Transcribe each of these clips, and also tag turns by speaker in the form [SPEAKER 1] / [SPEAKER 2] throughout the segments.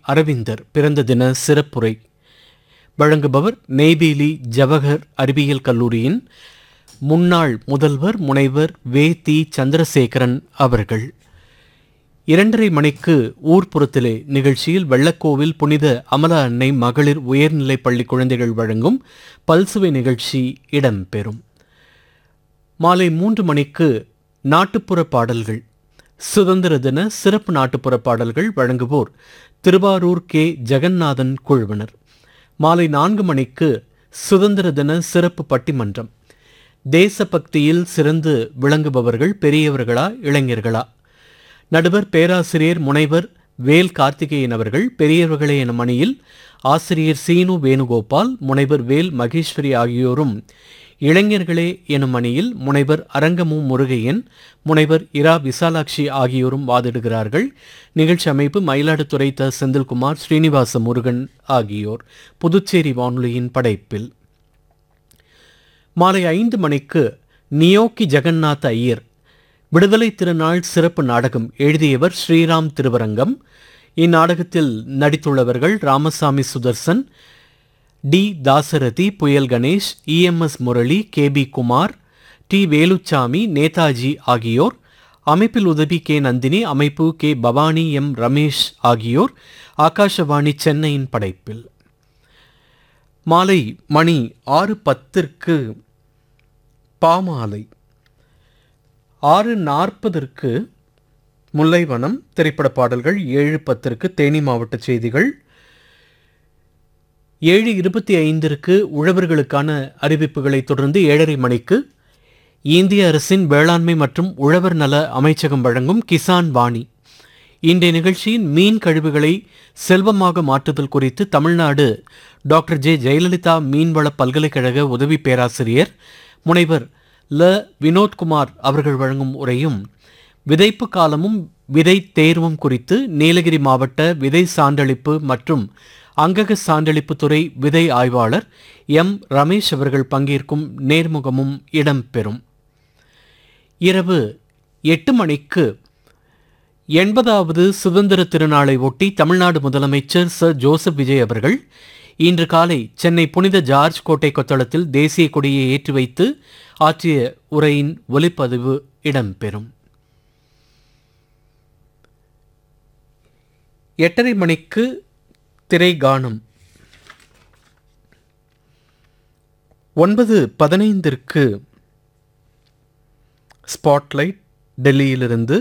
[SPEAKER 1] அரவிந்தர் பிறந்த தின சிறப்புரை வழங்குபவர் நெய்வேலி ஜவஹர் அறிவியல் கல்லூரியின் முன்னாள் முதல்வர் முனைவர் வே தி சந்திரசேகரன் அவர்கள் இரண்டரை மணிக்கு ஊர்ப்புறத்திலே நிகழ்ச்சியில் வெள்ளக்கோவில் புனித அமலா அன்னை மகளிர் உயர்நிலைப் பள்ளி குழந்தைகள் வழங்கும் பல்சுவை நிகழ்ச்சி இடம்பெறும் மாலை மூன்று மணிக்கு நாட்டுப்புற பாடல்கள் சுதந்திர தின சிறப்பு நாட்டுப்புற பாடல்கள் வழங்குவோர் திருவாரூர் கே ஜெகநாதன் குழுவினர் மாலை நான்கு மணிக்கு சுதந்திர தின சிறப்பு பட்டிமன்றம் தேசபக்தியில் சிறந்து விளங்குபவர்கள் பெரியவர்களா இளைஞர்களா நடுவர் பேராசிரியர் முனைவர் வேல் கார்த்திகேயன் அவர்கள் பெரியவர்களே எனும் அணியில் ஆசிரியர் சீனு வேணுகோபால் முனைவர் வேல் மகேஸ்வரி ஆகியோரும் இளைஞர்களே எனும் அணியில் முனைவர் அரங்கமு முருகையன் முனைவர் இரா விசாலாட்சி ஆகியோரும் வாதிடுகிறார்கள் நிகழ்ச்சி அமைப்பு மயிலாடுதுறை த செந்தில்குமார் ஸ்ரீனிவாச முருகன் ஆகியோர் புதுச்சேரி வானொலியின் படைப்பில் மாலை ஐந்து மணிக்கு நியோக்கி ஜெகநாத் ஐயர் விடுதலை திருநாள் சிறப்பு நாடகம் எழுதியவர் ஸ்ரீராம் திருவரங்கம் இந்நாடகத்தில் நடித்துள்ளவர்கள் Ramasamy Sudarshan T Dasarathi Puyal Ganesh EMS Murali K P Kumar T Velusamy Netaji ஆகியோர் அமைப்பில் உதவி கே நந்தினி அமைப்பு கே பவானி எம் ரமேஷ் ஆகியோர் ஆகாஷவாணி சென்னையின் படைப்பில் மாலை மணி ஆறு பத்திற்கு பாமாலை ஆறு நாற்பதற்கு முல்லைவனம் திரைப்பட பாடல்கள் ஏழு பத்திற்கு தேனி மாவட்ட செய்திகள் ஏழு இருபத்தி ஐந்திற்கு உழவர்களுக்கான அறிவிப்புகளை தொடர்ந்து ஏழரை மணிக்கு இந்திய அரசின் வேளாண்மை மற்றும் உழவர் நல அமைச்சகம் வழங்கும் கிசான் வாணி இன்றைய நிகழ்ச்சியின் மீன் கழிவுகளை செல்வமாக மாற்றுதல் குறித்து தமிழ்நாடு டாக்டர் ஜே ஜெயலலிதா மீன்வள பல்கலைக்கழக உதவி பேராசிரியர் முனைவர் ல வினோத்குமார் அவர்கள் வழங்கும் உரையும் விதைப்பு காலமும் விதை தேர்வும் குறித்து நீலகிரி மாவட்ட விதை சான்றளிப்பு மற்றும் அங்கக சான்றளிப்பு துறை விதை ஆய்வாளர் எம் ரமேஷ் அவர்கள் பங்கேற்கும் நேர்முகமும் இடம்பெறும் இரவு எட்டு மணிக்கு எண்பதாவது சுதந்திர திருநாளை ஒட்டி தமிழ்நாடு முதலமைச்சர் சர் ஜோசப் விஜய் அவர்கள் இன்று காலை சென்னை புனித ஜார்ஜ் கோட்டை கொத்தளத்தில் தேசிய கொடியை ஏற்றி வைத்து ஆற்றிய உரையின் ஒலிப்பதிவு இடம்பெறும் எட்டரை மணிக்கு திரை கானம் ஒன்பது பதினைந்திற்கு ஸ்பாட்லைட் டெல்லியிலிருந்து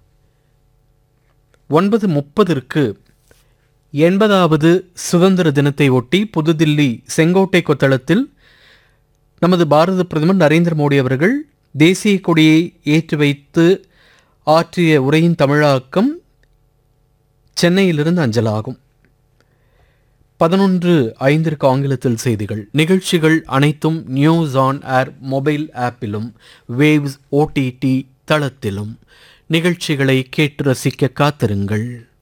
[SPEAKER 1] ஒன்பது முப்பதற்கு எண்பதாவது சுதந்திர தினத்தை ஒட்டி புதுதில்லி செங்கோட்டை கொத்தளத்தில் நமது பாரத பிரதமர் நரேந்திர மோடி அவர்கள் தேசிய கொடியை ஏற்றி வைத்து ஆற்றிய உரையின் தமிழாக்கம் சென்னையிலிருந்து அஞ்சலாகும் பதினொன்று ஐந்திற்கு ஆங்கிலத்தில் செய்திகள் நிகழ்ச்சிகள் அனைத்தும் நியூஸ் ஆன் ஏர் மொபைல் ஆப்பிலும் வேவ்ஸ் ஓடிடி தளத்திலும் நிகழ்ச்சிகளை கேட்டு ரசிக்க காத்திருங்கள்